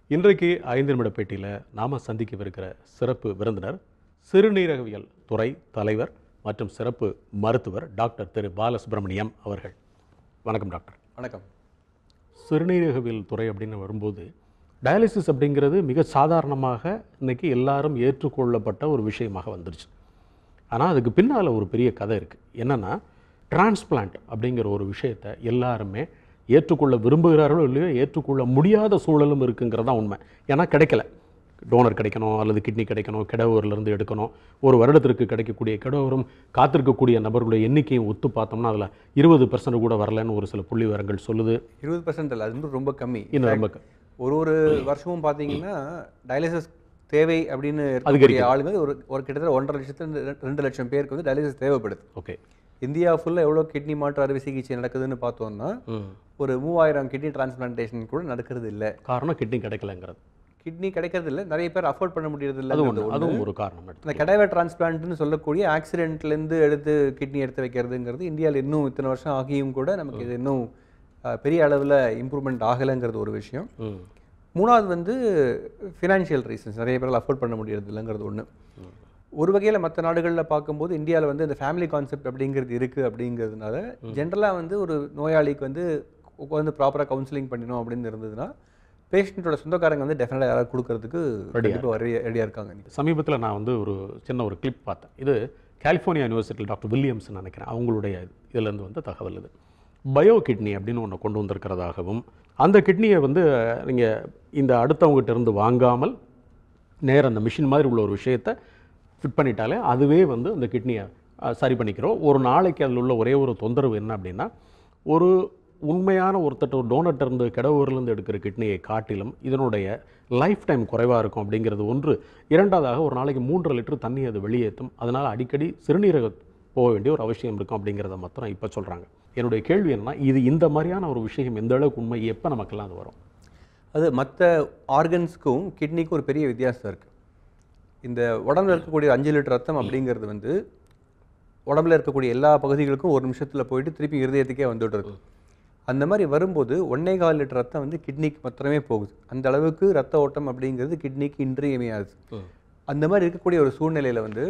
இன்றைக்கு ஐந்து நிமிட பேட்டியில் நாம் சந்திக்கவிருக்கிற சிறப்பு விருந்தினர் சிறுநீரகவியல் துறை தலைவர் மற்றும் சிறப்பு மருத்துவர் டாக்டர் திரு பாலசுப்ரமணியம் அவர்கள் வணக்கம் டாக்டர் வணக்கம் சிறுநீரகவியல் துறை அப்படின்னு வரும்போது டயாலிசிஸ் அப்படிங்கிறது மிக சாதாரணமாக இன்னைக்கு எல்லாரும் ஏற்றுக்கொள்ளப்பட்ட ஒரு விஷயமாக வந்துருச்சு ஆனால் அதுக்கு பின்னால் ஒரு பெரிய கதை இருக்குது என்னென்னா டிரான்ஸ்பிளான்ட் அப்படிங்கிற ஒரு விஷயத்தை எல்லாருமே ஏற்றுக்கொள்ள விரும்புகிறார்களோ இல்லையோ ஏற்றுக்கொள்ள முடியாத சூழலும் இருக்குங்கிறது தான் உண்மை ஏன்னா கிடைக்கல டோனர் கிடைக்கணும் அல்லது கிட்னி கிடைக்கணும் கிடவூர்லேருந்து எடுக்கணும் ஒரு வருடத்திற்கு கிடைக்கக்கூடிய கிடவரும் காத்திருக்கக்கூடிய நபர்களுடைய எண்ணிக்கையும் ஒத்து பார்த்தோம்னா அதில் இருபது பெர்சன்ட் கூட வரலன்னு ஒரு சில புள்ளி விவரங்கள் சொல்லுது இருபது பர்சன்ட் இல்லை அது இன்னும் ரொம்ப கம்மி இன்னும் ரொம்ப க- ஒரு ஒரு வருஷமும் பார்த்தீங்கன்னா டயாலிசிஸ் தேவை அப்படின்னு இருக்கக்கூடிய ஆளுங்க ஒரு ஒரு கிட்டத்தட்ட ஒன்றரை லட்சத்து ரெண்டு லட்சம் பேருக்கு வந்து டயாலிசிஸ் தேவைப்படுது ஓகே இந்தியா ஃபுல்லாக எவ்வளோ கிட்னி மாற்று அறுவை சிகிச்சை நடக்குதுன்னு பார்த்தோம்னா ம் ஒரு மூவாயிரம் கிட்னி டிரான்ஸ்பிளான்டேஷன் கூட நடக்கிறது இல்லை காரணம் கிட்னி கிடைக்கலங்கிறது கிட்னி கிடைக்கிறது இல்லை நிறைய பேர் அஃபோர்ட் பண்ண முடியறது அது இல்லை ஒன்று அதுவும் ஒரு காரணம் எடுத்து இந்த கடைவர் டிரான்ஸ்பிளான்ட்னு சொல்லக்கூடிய ஆக்சிடென்ட்லேருந்து எடுத்து கிட்னி எடுத்து வைக்கிறதுங்கிறது இந்தியாவில் இன்னும் இத்தனை வருஷம் ஆகியும் கூட நமக்கு இது இன்னும் அஹ், பெரிய அளவில் இம்ப்ரூவ்மெண்ட் ஆகலைங்கிறது ஒரு விஷயம் ம் மூணாவது வந்து ஃபினான்ஷியல் ரீசன்ஸ் நிறைய பேரால் அஃபோர்ட் பண்ண முடியறது இல்லைங்கிறது ஒன்று ஒரு வகையில் மற்ற நாடுகளில் பார்க்கும்போது இந்தியாவில் வந்து இந்த ஃபேமிலி கான்செப்ட் அப்படிங்கிறது இருக்குது அப்படிங்கிறதுனால ஜென்ரலாக வந்து ஒரு நோயாளிக்கு வந்து உட்காந்து ப்ராப்பராக கவுன்சிலிங் பண்ணினோம் அப்படின்னு இருந்ததுன்னா பேஷண்ட்டோட சொந்தக்காரங்க வந்து டெஃபினட்டாக யாராவது கொடுக்கறதுக்கு கண்டிப்பாக ரெடியாக இருக்காங்க இன்னைக்கு. சமீபத்தில் நான் வந்து ஒரு சின்ன ஒரு கிளிப் பார்த்தேன் இது கலிஃபோர்னியா யூனிவர்சிட்டியில் டாக்டர் வில்லியம்ஸ் நினைக்கிறேன் அவங்களுடைய இதுலேருந்து வந்து தகவல் இது பயோ கிட்னி அப்படின்னு ஒன்று கொண்டு வந்திருக்கிறதாகவும் அந்த கிட்னியை வந்து நீங்கள் இந்த அடுத்தவங்ககிட்ட இருந்து வாங்காமல் நேர அந்த மிஷின் மாதிரி உள்ள ஒரு விஷயத்தை ஃபிட் பண்ணிட்டாலே அதுவே வந்து அந்த கிட்னியை சரி பண்ணிக்கிறோம் ஒரு நாளைக்கு அதில் உள்ள ஒரே ஒரு தொந்தரவு என்ன அப்படின்னா ஒரு உண்மையான ஒருத்தட்ட ஒரு டோனட் இருந்து கிடவூர்லேருந்து எடுக்கிற கிட்னியை காட்டிலும் இதனுடைய லைஃப் டைம் குறைவாக இருக்கும் அப்படிங்கிறது ஒன்று இரண்டாவதாக ஒரு நாளைக்கு மூன்று லிட்டர் தண்ணி அது வெளியேற்றும் அதனால் அடிக்கடி சிறுநீரக போக வேண்டிய ஒரு அவசியம் இருக்கும் அப்படிங்கிறத மாத்திரம் இப்போ சொல்கிறாங்க என்னுடைய கேள்வி என்னன்னா இது இந்த மாதிரியான ஒரு விஷயம் எந்த அளவுக்கு உண்மை எப்போ நமக்கெல்லாம் அது வரும் அது மற்ற ஆர்கன்ஸ்க்கும் கிட்னிக்கும் ஒரு பெரிய வித்தியாசம் இருக்குது இந்த உடம்புல இருக்கக்கூடிய அஞ்சு லிட்டர் ரத்தம் அப்படிங்கிறது வந்து உடம்புல இருக்கக்கூடிய எல்லா பகுதிகளுக்கும் ஒரு நிமிஷத்தில் போயிட்டு திருப்பி இருதயத்துக்கே வந்துட்டு இருக்கு அந்த மாதிரி வரும்போது ஒன்னே கால் லிட்டர் ரத்தம் வந்து கிட்னிக்கு மாத்திரமே போகுது அந்த அளவுக்கு ரத்த ஓட்டம் அப்படிங்கிறது கிட்னிக்கு இன்றியமையாது அந்த மாதிரி இருக்கக்கூடிய ஒரு சூழ்நிலையில் வந்து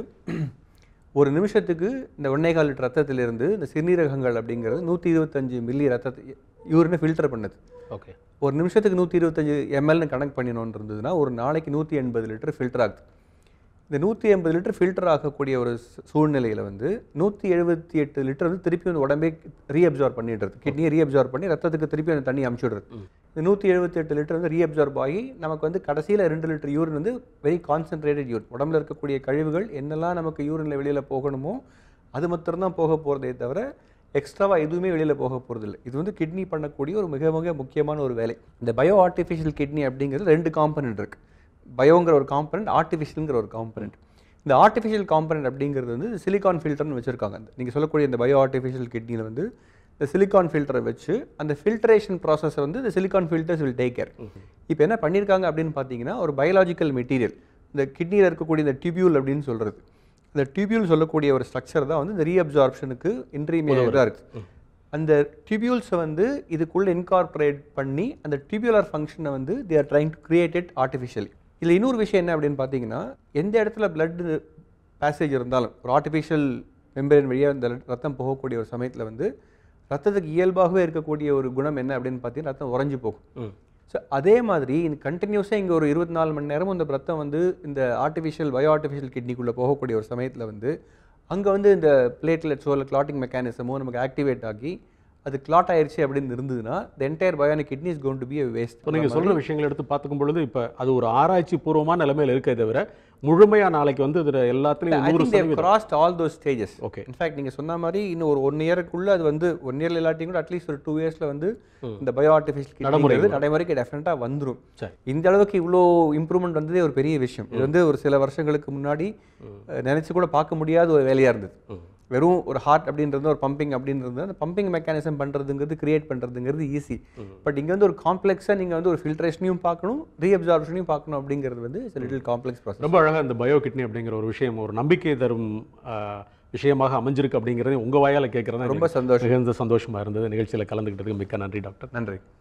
ஒரு நிமிஷத்துக்கு இந்த ஒன்னே கால் லிட்டர் ரத்தத்திலிருந்து இந்த சிறுநீரகங்கள் அப்படிங்கிறது நூற்றி இருபத்தஞ்சு மில்லி ரத்தத்தை யூரினை ஃபில்டர் பண்ணுது ஓகே ஒரு நிமிஷத்துக்கு நூற்றி இருபத்தஞ்சு எம்எல்னு கணக்கு பண்ணினோன்னு இருந்ததுன்னா ஒரு நாளைக்கு நூற்றி எண்பது லிட்டர் ஃபில்டர் ஆகுது இந்த நூற்றி எண்பது லிட்டர் ஃபில்டர் ஆகக்கூடிய ஒரு சூ- சூழ்நிலையில வந்து நூற்றி எழுபத்தி எட்டு லிட்டர் வந்து திருப்பி வந்து உடம்பே ரீஅப்சார்ப் பண்ணிடுறது கிட்னியை ரீஅப்சார்ப் பண்ணி ரத்தத்துக்கு திருப்பி அந்த தண்ணி அமுச்சுடுறது இந்த நூற்றி எழுபத்தி எட்டு லிட்டர் வந்து ரீஅப்சார்ப் ஆகி நமக்கு வந்து கடைசியில் ரெண்டு லிட்டர் யூரின் வந்து வெரி கான்சென்ட்ரேட்டட் யூரின் உடம்புல இருக்கக்கூடிய கழிவுகள் என்னெல்லாம் நமக்கு யூரினில் வெளியில் போகணுமோ அது மாத்திரம்தான் போக போகிறதே தவிர எக்ஸ்ட்ராவாக எதுவுமே வெளியில் போக போகிறதில்ல இது வந்து கிட்னி பண்ணக்கூடிய ஒரு மிக மிக முக்கியமான ஒரு வேலை இந்த பயோ ஆர்டிஃபிஷியல் கிட்னி அப்படிங்கிறது ரெண்டு காம்பனண்ட் இருக்குது பயோங்கிற ஒரு காம்பனண்ட் ஆர்டிஃபிஷியல்ங்கிற ஒரு காம்பனண்ட் இந்த ஆர்டிஃபிஷியல் காம்பனண்ட் அப்படிங்கிறது வந்து சிலிகான் ஃபில்டர்னு வச்சுருக்காங்க நீங்கள் சொல்லக்கூடிய இந்த பயோ ஆர்டிஃபிஷியல் கிட்னியில் வந்து இந்த சிலிகான் ஃபில்டரை வச்சு அந்த ஃபில்ட்ரேஷன் ப்ராசஸை வந்து இந்த silicon filters will take care இப்போ என்ன பண்ணியிருக்காங்க அப்படின்னு பார்த்தீங்கன்னா ஒரு பயாலாஜிக்கல் மெட்டீரியல் இந்த கிட்னியில் இருக்கக்கூடிய இந்த டியூபியூல் அப்படின்னு சொல்கிறது இந்த டியூபியூல் சொல்லக்கூடிய ஒரு ஸ்ட்ரக்சர் தான் வந்து இந்த ரீஅப்சார்ப்ஷனுக்கு இன்ட்ரீமியதாக இருக்குது அந்த டியூபியூல்ஸை வந்து இதுக்குள்ளே இன்கார்பரேட் பண்ணி அந்த டியூபியுலர் ஃபங்க்ஷனை வந்து they are trying to create it artificially இதில் இன்னொரு விஷயம் என்ன அப்படின்னு பார்த்தீங்கன்னா எந்த இடத்துல பிளட் பேசேஜ் இருந்தாலும் ஒரு ஆர்டிஃபிஷியல் மெம்பரேன் வழியாக இந்த ரத்தம் போகக்கூடிய ஒரு சமயத்தில் வந்து ரத்தத்துக்கு இயல்பாகவே இருக்கக்கூடிய ஒரு குணம் என்ன அப்படின்னு பார்த்தீங்கன்னா ரத்தம் உறைஞ்சு போகும் ம் ஸோ அதே மாதிரி இந்த கண்டினியூஸாக இங்கே ஒரு இருபத்தி நாலு மணி நேரமும் இந்த ரத்தம் வந்து இந்த ஆர்டிஃபிஷியல் பயோ ஆர்டிஃபிஷியல் கிட்னிக்குள்ளே போகக்கூடிய ஒரு சமயத்தில் வந்து அங்கே வந்து இந்த பிளேட்லெட்ஸோ இல்லை கிளாட்டிங் மெக்கானிசமோ நமக்கு ஆக்டிவேட் ஆகி அது கிளாட் ஆயிருச்சு அப்படின்னு இருந்ததுன்னா the entire bionic kidney is gone to be a waste இப்போ நீங்கள் சொல்கிற விஷயங்களை எடுத்து பார்த்துக்கும் பொழுது இப்போ அது ஒரு ஆராய்ச்சி பூர்வமான நிலைமையில் இருக்கே தவிர முழுமையாக நாளைக்கு வந்து இதில் எல்லாத்துலேயும் ஐ நூறு think they've crossed all those stages okay in fact நீங்கள் சொன்ன மாதிரி இன்னும் ஒரு ஒன் இயருக்குள்ள அது வந்து ஒன் இயர்ல இல்லாட்டியும் கூட அட்லீஸ்ட் ஒரு டூ இயர்ஸில் வந்து இந்த பயோ ஆர்டிஃபிஷியல் நடைமுறைக்கு நடைமுறைக்கு டெஃபினட்டாக வந்துரும் சரி. இந்த அளவுக்கு இவ்வளோ இம்ப்ரூவ்மெண்ட் வந்ததே ஒரு பெரிய விஷயம் இது வந்து ஒரு சில வருஷங்களுக்கு முன்னாடி அஹ், நினைச்சு கூட பார்க்க முடியாத ஒரு வேலையாக இருந்தது ம். வெறும் ஒரு ஹார்ட் அப்படின்றது ஒரு பம்பிங் அப்படின்றது அந்த பம்பிங் மெக்கானிசம் பண்ணுறதுங்கிறது கிரியேட் பண்ணுறதுங்கிறது ஈஸி பட் இங்கே வந்து ஒரு காம்ப்ளெக்ஸாக நீங்கள் வந்து ஒரு ஃபில்ட்ரேஷனையும் பார்க்கணும் ரீஅப்சார்ப்ஷனையும் பார்க்கணும் அப்படிங்கிறது வந்து இட்ஸ் லிட்டில் காம்ப்ளெக்ஸ் ப்ராசஸ் ரொம்ப அழகாக இந்த பயோ கிட்னி அப்படிங்கிற ஒரு விஷயம் ஒரு நம்பிக்கை தரும் ஆ, விஷயமாக அமைஞ்சிருக்கு அப்படிங்கிறத உங்கள் வாயால் கேட்குறது ரொம்ப சந்தோஷம் மிகுந்த சந்தோஷமாக இருந்தது நிகழ்ச்சியில் கலந்துக்கிட்டதுக்கு மிக்க நன்றி டாக்டர் நன்றி